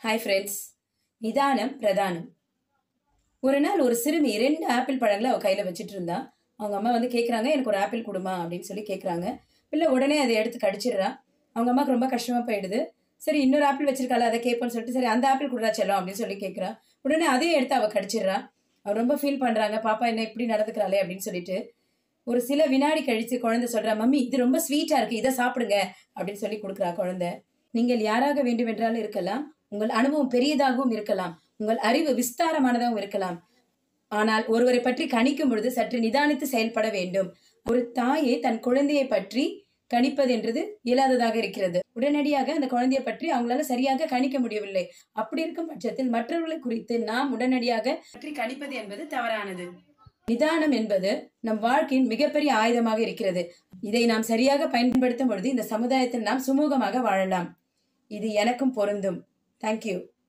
hi friends நிதானம் பிரதானம் ஒரு நாள் ஒரு சிறுமி ரெண்டு ஆப்பிள் பழங்களை அவள் கையில் வச்சுட்டு இருந்தா அவங்க அம்மா வந்து கேட்குறாங்க எனக்கு ஒரு ஆப்பிள் கொடுமா அப்படின்னு சொல்லி கேட்குறாங்க பிள்ளை உடனே அதை எடுத்து கடிச்சிடுறா அவங்க அம்மாவுக்கு ரொம்ப கஷ்டமாக போயிடுது சரி இன்னொரு ஆப்பிள் வச்சிருக்காள் அதை கேட்போன்னு சொல்லிட்டு சரி அந்த ஆப்பிள் கொடுறா செல்லம் அப்படின்னு சொல்லி கேட்குறா உடனே அதையும் எடுத்து அவள் கடிச்சிடுறா அவள் ரொம்ப ஃபீல் பண்ணுறாங்க பாப்பா என்ன இப்படி நடந்துக்கிறாளே அப்படின்னு சொல்லிட்டு ஒரு சில வினாடி கழித்து குழந்தை சொல்கிறா மம்மி இது ரொம்ப ஸ்வீட்டாக இருக்குது இதை சாப்பிடுங்க அப்படின்னு சொல்லி கொடுக்குறா குழந்தை நீங்கள் யாராக வேண்டுமென்றாலும் இருக்கலாம் உங்கள் அனுபவம் பெரியதாகவும் இருக்கலாம் உங்கள் அறிவு விஸ்தாரமானதாகவும் இருக்கலாம் ஆனால் ஒருவரை பற்றி கணிக்கும் பொழுது சற்று நிதானித்து செயல்பட வேண்டும் ஒரு தாயை தன் குழந்தையை பற்றி கணிப்பது என்றது இயலாததாக இருக்கிறது உடனடியாக அந்த குழந்தையை பற்றி அவங்களால சரியாக கணிக்க முடியவில்லை அப்படி இருக்கும் பட்சத்தில் மற்றவர்களை குறித்து நாம் உடனடியாக பற்றி கணிப்பது என்பது தவறானது நிதானம் என்பது நம் வாழ்க்கையின் மிகப்பெரிய ஆயுதமாக இருக்கிறது இதை நாம் சரியாக பயன்படுத்தும் பொழுது இந்த சமுதாயத்தில் நாம் சுமூகமாக வாழலாம் இது எனக்கும் பொருந்தும் தேங்க்யூ